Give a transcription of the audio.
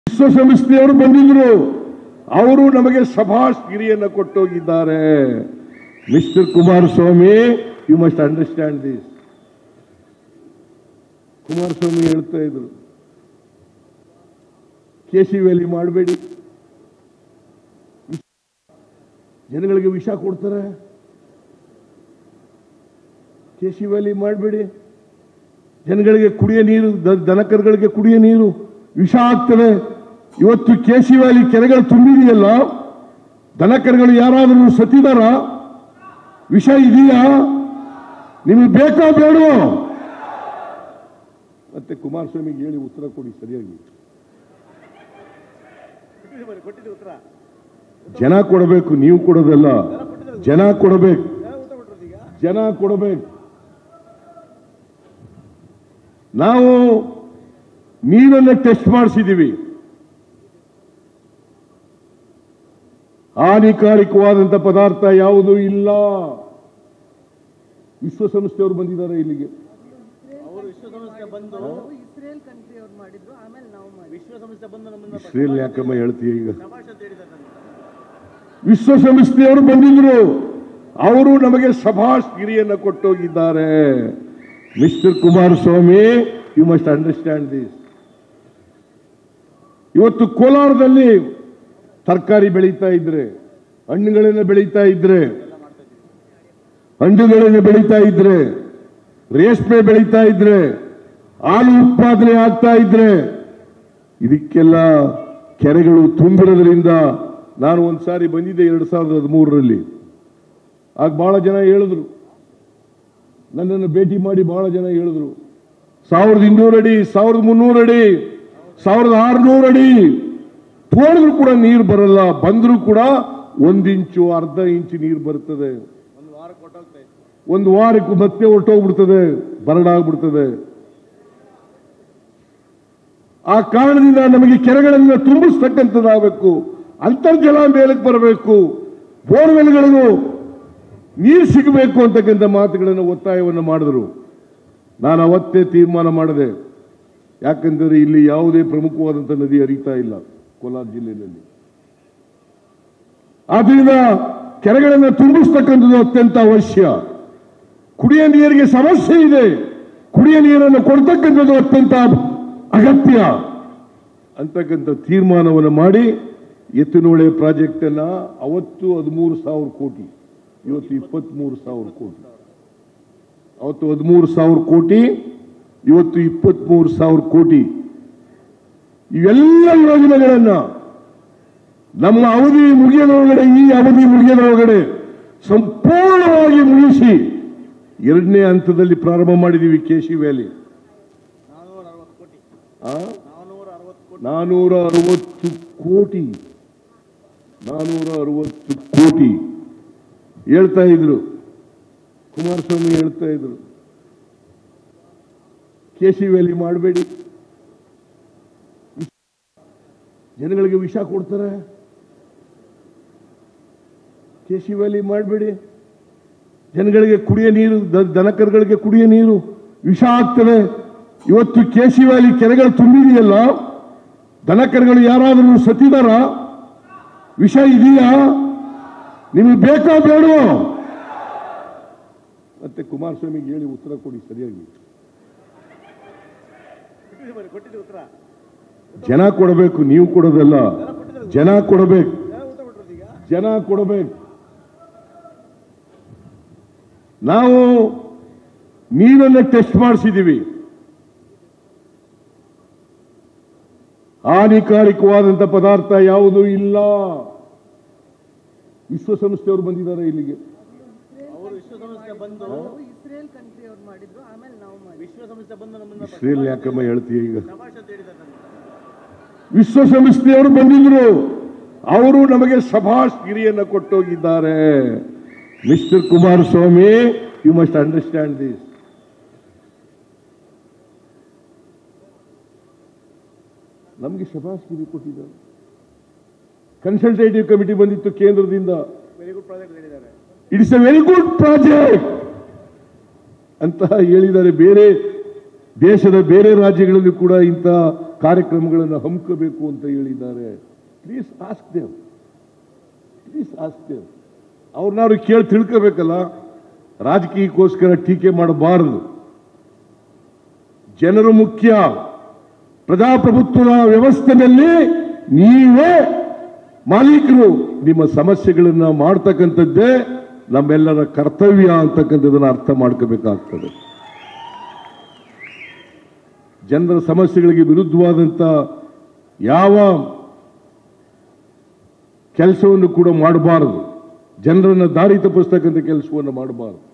ವಿಶ್ವಸಂಸ್ಥೆಯವರು ಬಂದಿದ್ರು ಅವರು ನಮಗೆ ಸಭಾಷ್ ಗಿರಿಯನ್ನು ಕೊಟ್ಟೋಗಿದ್ದಾರೆ mister Kumaraswamy you must understand this Kumaraswamy ಹೇಳ್ತಾ ಇದ್ರು ಕೆ ಸಿ ವ್ಯಾಲಿ ಮಾಡಬೇಡಿ ಜನಗಳಿಗೆ ವಿಷ ಕೊಡ್ತಾರೆ ಕೆ ಸಿ ವ್ಯಾಲಿ ಮಾಡಬೇಡಿ ಜನಗಳಿಗೆ ಕುಡಿಯ ನೀರು ದ- ದನಕರುಗಳಿಗೆ ಕುಡಿಯ ನೀರು ವಿಷ ಆಗ್ತದೆ ಇವತ್ತು ಕೆ ಸಿ ವ್ಯಾಲಿ ಕೆರೆಗಳು ತುಂಬಿದೆಯಲ್ಲ ದನಕರುಗಳು ಯಾರಾದರೂ ಸತ್ತಿದಾರ ವಿಷ ಇದೆಯಾ ನಿಮಗೆ ಬೇಕಾ ಬೇಡವೋ ಮತ್ತೆ ಕುಮಾರಸ್ವಾಮಿಗೆ ಹೇಳಿ ಉತ್ತರ ಕೊಡಿ ಸರಿಯಾಗಿ ಕೊಟ್ಟಿದ್ದೀವಿ ಉತ್ತರ ಜನ ಕೊಡಬೇಕು ನೀವು ಕೊಡೋದಲ್ಲ ಜನ ಕೊಡಬೇಕು ಯಾವ ಉತ್ತರ ಕೊಟ್ಟಿರೋದು ಈಗ ಜನ ಕೊಡಬೇಕು ನಾವು ನೀರನ್ನ ಟೆಸ್ಟ್ ಮಾಡಿಸಿದ್ದೀವಿ ಹಾನಿಕಾರಕವಾದಂಥ ಪದಾರ್ಥ ಯಾವುದೂ ಇಲ್ಲ ವಿಶ್ವಸಂಸ್ಥೆಯವರು ಬಂದಿದ್ದಾರೆ ಇಲ್ಲಿಗೆ ಅವರು ವಿಶ್ವಸಂಸ್ಥೆ ಬಂದು ಇಸ್ರೇಲ್ ಕಂಟ್ರಿ ಅವ್ರು ಮಾಡಿದ್ರು ಆಮೇಲೆ ನಾವು ಮಾಡಿದ್ವಿ ವಿಶ್ವಸಂಸ್ಥೆ ಬಂದು ನಮ್ಮನ್ನ ಇಸ್ರೇಲ್ ಯಾಕಮ್ಮ ಹೇಳ್ತೀಯ ಈಗ ಶಬಾಷ್ ಅಂತ ಹೇಳಿದ್ದಾರೆ ನನಗೆ ವಿಶ್ವಸಂಸ್ಥೆಯವರು ಬಂದಿದ್ರು ಅವರು ನಮಗೆ ಸಭಾಷ್ ಗಿರಿಯನ್ನು ಕೊಟ್ಟೋಗಿದ್ದಾರೆ mister Kumaraswamy you must understand this ಇವತ್ತು ಕೋಲಾರದಲ್ಲಿ ತರಕಾರಿ ಬೆಳೀತಾ ಇದ್ರೆ ಹಣ್ಣುಗಳನ್ನು ಬೆಳೀತಾ ಇದ್ರೆ ಹಣ್ಣುಗಳನ್ನು ಬೆಳೀತಾ ಇದ್ರೆ ರೇಷ್ಮೆ ಬೆಳೀತಾ ಇದ್ರೆ ಹಾಲು ಉತ್ಪಾದನೆ ಆಗ್ತಾ ಇದ್ರೆ ಇದಕ್ಕೆಲ್ಲ ಕೆರೆಗಳು ತುಂಬಿರೋದ್ರಿಂದ ನಾನು ಒಂದು ಸಾರಿ ಬಂದಿದ್ದೆ ಎರಡು ಸಾವಿರದ ಹದಿಮೂರರಲ್ಲಿ ಆಗ ಬಹಳ ಜನ ಹೇಳಿದ್ರು ನನ್ನನ್ನು ಭೇಟಿ ಮಾಡಿ ಬಹಳ ಜನ ಹೇಳಿದ್ರು ಸಾವಿರದ ಇನ್ನೂರು ಅಡಿ ಸಾವಿರದ ಮುನ್ನೂರು ಅಡಿ ಸಾವಿರದ ಆರುನೂರು ಅಡಿ ತೋಡಿದ್ರು ಕೂಡ ನೀರು ಬರಲ್ಲ ಬಂದರೂ ಕೂಡ ಒಂದು ಇಂಚು ಅರ್ಧ ಇಂಚು ನೀರು ಬರ್ತದೆ ಒಂದು ವಾರ ಕೊಟ್ಟೋಗ್ತಾ ಇತ್ತು ಒಂದು ವಾರಕ್ಕೂ ಮತ್ತೆ ಹೊರಟೋಗ್ಬಿಡ್ತದೆ ಬರಡಾಗ್ಬಿಡ್ತದೆ ಆ ಕಾರಣದಿಂದ ನಮಗೆ ಕೆರೆಗಳನ್ನು ತುಂಬಿಸ್ತಕ್ಕಂಥದ್ದಾಗಬೇಕು ಅಂತರ್ಜಲ ಮೇಲಕ್ಕೆ ಬರಬೇಕು ಬೋರ್ವೆಲ್ಗಳಿಗೂ ನೀರು ಸಿಗಬೇಕು ಅಂತಕ್ಕಂಥ ಮಾತುಗಳನ್ನು ಒತ್ತಾಯವನ್ನು ಮಾಡಿದ್ರು ನಾನು ಅವತ್ತೇ ತೀರ್ಮಾನ ಮಾಡಿದೆ ಯಾಕಂದರೆ ಇಲ್ಲಿ ಯಾವುದೇ ಪ್ರಮುಖವಾದಂಥ ನದಿ ಹರಿತಾ ಇಲ್ಲ ಕೋಲಾರ ಜಿಲ್ಲೆಯಲ್ಲಿ ಆದ್ರಿಂದ ಕೆರೆಗಳನ್ನು ತುಂಬಿಸ್ತಕ್ಕಂಥದ್ದು ಅತ್ಯಂತ ಅವಶ್ಯ ಕುಡಿಯ ನೀರಿಗೆ ಸಮಸ್ಯೆ ಇದೆ ಕುಡಿಯ ನೀರನ್ನು ಕೊಡ್ತಕ್ಕಂಥದ್ದು ಅತ್ಯಂತ ಅಗತ್ಯ ಅಂತಕ್ಕಂಥ ತೀರ್ಮಾನವನ್ನು ಮಾಡಿ ಎತ್ತಿನೊಳೆ ಪ್ರಾಜೆಕ್ಟ್ ಅನ್ನ ಅವತ್ತು ಹದಿಮೂರು ಸಾವಿರ ಕೋಟಿ ಇವತ್ತು ಇಪ್ಪತ್ಮೂರು ಸಾವಿರ ಕೋಟಿ ಅವತ್ತು ಹದಿಮೂರು ಸಾವಿರ ಕೋಟಿ ಇವತ್ತು ಇಪ್ಪತ್ಮೂರು ಸಾವಿರ ಕೋಟಿ ಇವೆಲ್ಲ ಯೋಜನೆಗಳನ್ನ ನಮ್ಮ ಅವಧಿ ಮುಗಿಯದೊಳಗಡೆ ಈ ಅವಧಿ ಮುಗಿಯದೊಳಗಡೆ ಸಂಪೂರ್ಣವಾಗಿ ಮುಗಿಸಿ ಎರಡನೇ ಹಂತದಲ್ಲಿ ಪ್ರಾರಂಭ ಮಾಡಿದ್ದೀವಿ ಕೇಶಿ ವ್ಯಾಲಿ ನಾನ್ನೂರ ಅರವತ್ತು ಕೋಟಿ ಆ? ನಾನ್ನೂರ ಅರವತ್ತು ಕೋಟಿ ನಾನೂರ ಅರವತ್ತು ಕೋಟಿ ನಾನೂರ ಅರವತ್ತು ಕೋಟಿ ಹೇಳ್ತಾ ಇದ್ರು ಕುಮಾರಸ್ವಾಮಿ ಹೇಳ್ತಾ ಇದ್ರು ಕೇಸಿ ವ್ಯಾಲಿ ಮಾಡಬೇಡಿ ಜನಗಳಿಗೆ ವಿಷ ಕೊಡ್ತಾರೆ ಕೇಸಿ ವ್ಯಾಲಿ ಮಾಡಬೇಡಿ ಜನಗಳಿಗೆ ಕುಡಿಯ ನೀರು ದ- ದನಕರುಗಳಿಗೆ ಕುಡಿಯ ನೀರು ವಿಷ ಆಗ್ತದೆ ಇವತ್ತು ಕೇಸಿ ವ್ಯಾಲಿ ಕೆರೆಗಳು ತುಂಬಿದೆಯಲ್ಲ ದನಕರುಗಳು ಯಾರಾದರೂ ಸತ್ತಿದಾರ ವಿಷ ಇದೆಯಾ ನಿಮಗೆ ಬೇಕಾ ಬೇಡವೋ ಮತ್ತೆ ಕುಮಾರಸ್ವಾಮಿಗೆ ಹೇಳಿ ಉತ್ತರ ಕೊಡಿ ಸರಿಯಾಗಿ ಕೊಟ್ಟಿದ್ದೀವಿ ಕೊಟ್ಟಿದ್ದೀವಿ ಉತ್ತರ ಜನ ಕೊಡಬೇಕು ನೀವು ಕೊಡೋದಲ್ಲ ಜನ ಕೊಡಬೇಕು ಯಾವ ಉತ್ತರ ಕೊಟ್ಟಿರೋದು ಈಗ ಜನ ಕೊಡಬೇಕು ನಾವು ನೀರನ್ನ ಟೆಸ್ಟ್ ಮಾಡಿಸಿದ್ದೀವಿ ಹಾನಿಕಾರಕವಾದಂಥ ಪದಾರ್ಥ ಯಾವುದೂ ಇಲ್ಲ ವಿಶ್ವಸಂಸ್ಥೆಯವರು ಬಂದಿದ್ದಾರೆ ಇಲ್ಲಿಗೆ ಅವರು ವಿಶ್ವಸಂಸ್ಥೆ ಬಂದು ಇಸ್ರೇಲ್ ಕಂಟ್ರಿ ಅವ್ರು ಮಾಡಿದ್ರು ಆಮೇಲೆ ನಾವು ಮಾಡಿದ್ವಿ ವಿಶ್ವಸಂಸ್ಥೆ ಬಂದು ನಮ್ಮನ್ನ ಇಸ್ರೇಲ್ ಯಾಕಮ್ಮ ಹೇಳ್ತೀಯ ಈಗ ಶಬಾಷ್ ಅಂತ ಹೇಳಿದ್ದಾರೆ ನನಗೆ ವಿಶ್ವಸಂಸ್ಥೆಯವರು ಬಂದಿದ್ರು ಅವರು ನಮಗೆ ಸಭಾಷ್ ಗಿರಿಯನ್ನು ಕೊಟ್ಟೋಗಿದ್ದಾರೆ mister Kumaraswamy you must understand this ನಮಗೆ ಶಭಾಷ್ ಗಿರಿ ಕೊಟ್ಟಿದ್ದಾರೆ ಕನ್ಸಲ್ಟೇಟಿವ್ ಕಮಿಟಿ ಬಂದಿತ್ತು ಕೇಂದ್ರದಿಂದ ವೆರಿ ಗುಡ್ ಪ್ರಾಜೆಕ್ಟ್ ಹೇಳಿದ್ದಾರೆ it's a very good project ಅಂತ ಹೇಳಿದ್ದಾರೆ ಬೇರೆ ದೇಶದ ಬೇರೆ ರಾಜ್ಯಗಳಲ್ಲಿ ಕೂಡ ಇಂಥ ಕಾರ್ಯಕ್ರಮಗಳನ್ನು ಹಮ್ಮಿಕಬೇಕು ಅಂತ ಹೇಳಿದ್ದಾರೆ please ask Dev please ask Dev ಅವ್ರನ್ನಾರು ಕೇಳಿ ತಿಳ್ಕೋಬೇಕಲ್ಲ ರಾಜಕೀಯಕ್ಕೋಸ್ಕರ ಟೀಕೆ ಮಾಡಬಾರದು ಜನರು ಮುಖ್ಯ ಪ್ರಜಾಪ್ರಭುತ್ವದ ವ್ಯವಸ್ಥೆಯಲ್ಲಿ ನೀವೇ ಮಾಲೀಕರು ನಿಮ್ಮ ಸಮಸ್ಯೆಗಳನ್ನ ಮಾಡ್ತಕ್ಕಂಥದ್ದೇ ನಮ್ಮೆಲ್ಲರ ಕರ್ತವ್ಯ ಅಂತಕ್ಕಂಥದ್ದನ್ನ ಅರ್ಥ ಮಾಡ್ಕೋಬೇಕಾಗ್ತದೆ ಜನರ ಸಮಸ್ಯೆಗಳಿಗೆ ವಿರುದ್ಧವಾದಂಥ ಯಾವ ಕೆಲಸವನ್ನು ಕೂಡ ಮಾಡಬಾರದು ಜನರನ್ನು ದಾರಿ ತಪ್ಪಿಸ್ತಕ್ಕಂಥ ಕೆಲಸವನ್ನು ಮಾಡಬಾರದು